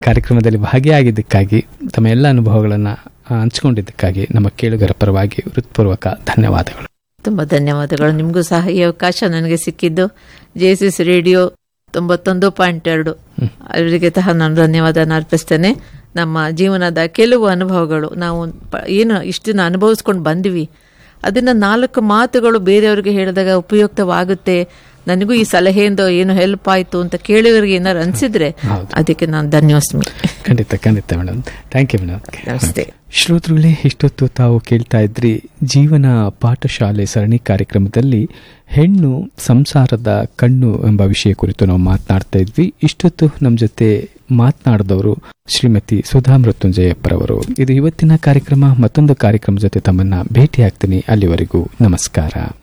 ಕಾರ್ಯಕ್ರಮದಲ್ಲಿ ಭಾಗಿಯಾಗಿದ್ದಕ್ಕಾಗಿ ತಮ್ಮ ಎಲ್ಲ ಅನುಭವಗಳನ್ನು ಹಂಚಿಕೊಂಡಿದ್ದಕ್ಕಾಗಿ ನಮ್ಮ ಕೇಳುಗರ ಪರವಾಗಿ ಹೃತ್ಪೂರ್ವಕ ಧನ್ಯವಾದಗಳು ತುಂಬ ಧನ್ಯವಾದಗಳು ನಿಮಗೂ ಸಹ ಈ ಅವಕಾಶ ನನಗೆ ಸಿಕ್ಕಿದ್ದು ಜೆ ಎಸ್ ಎಸ್ ರೇಡಿಯೋ ತೊಂಬತ್ತೊಂದು ಪಾಯಿಂಟ್ ಎರಡು ಅವರಿಗೆ ಸಹ ನಾನು ಧನ್ಯವಾದನ ಅರ್ಪಿಸ್ತೇನೆ ನಮ್ಮ ಜೀವನದ ಕೆಲವು ಅನುಭವಗಳು ನಾವು ಪ- ಏನು ಇಷ್ಟು ದಿನ ಅನುಭವಿಸ್ಕೊಂಡು ಬಂದ್ವಿ ಅದನ್ನ ನಾಲ್ಕು ಮಾತುಗಳು ಬೇರೆಯವರಿಗೆ ಹೇಳಿದಾಗ ಉಪಯುಕ್ತವಾಗುತ್ತೆ ನನಗೂ ಈ ಸಲಹೆಯಿಂದ ಏನು ಹೆಲ್ಪ್ ಆಯ್ತು ಅಂತ ಕೇಳುವವರಿಗೆ ಏನಾರು ಅನ್ಸಿದ್ರೆ ಅದಕ್ಕೆ ನಾನು ಧನ್ಯೋಸ್ಮಿ ಖಂಡಿತ ಖಂಡಿತ ಮೇಡಮ್ ಥ್ಯಾಂಕ್ ಯು ಮೇಡಮ್ ನಮಸ್ತೆ ಶ್ರೋತೃಗಳೇ ಇಷ್ಟೊತ್ತು ತಾವು ಕೇಳ್ತಾ ಇದ್ರಿ ಜೀವನ ಪಾಠಶಾಲೆ ಸರಣಿ ಕಾರ್ಯಕ್ರಮದಲ್ಲಿ ಹೆಣ್ಣು ಸಂಸಾರದ ಕಣ್ಣು ಎಂಬ ವಿಷಯ ಕುರಿತು ನಾವು ಮಾತನಾಡ್ತಾ ಇದ್ವಿ ಇಷ್ಟೊತ್ತು ನಮ್ಮ ಜೊತೆ ಮಾತನಾಡಿದವರು ಶ್ರೀಮತಿ ಸುಧಾ ಮೃತ್ಯುಂಜಯಪ್ಪರವರು ಇದು ಇವತ್ತಿನ ಕಾರ್ಯಕ್ರಮ ಮತ್ತೊಂದು ಕಾರ್ಯಕ್ರಮ ಜೊತೆ ತಮ್ಮನ್ನ ಭೇಟಿ ಆಗ್ತೀನಿ ಅಲ್ಲಿವರೆಗೂ ನಮಸ್ಕಾರ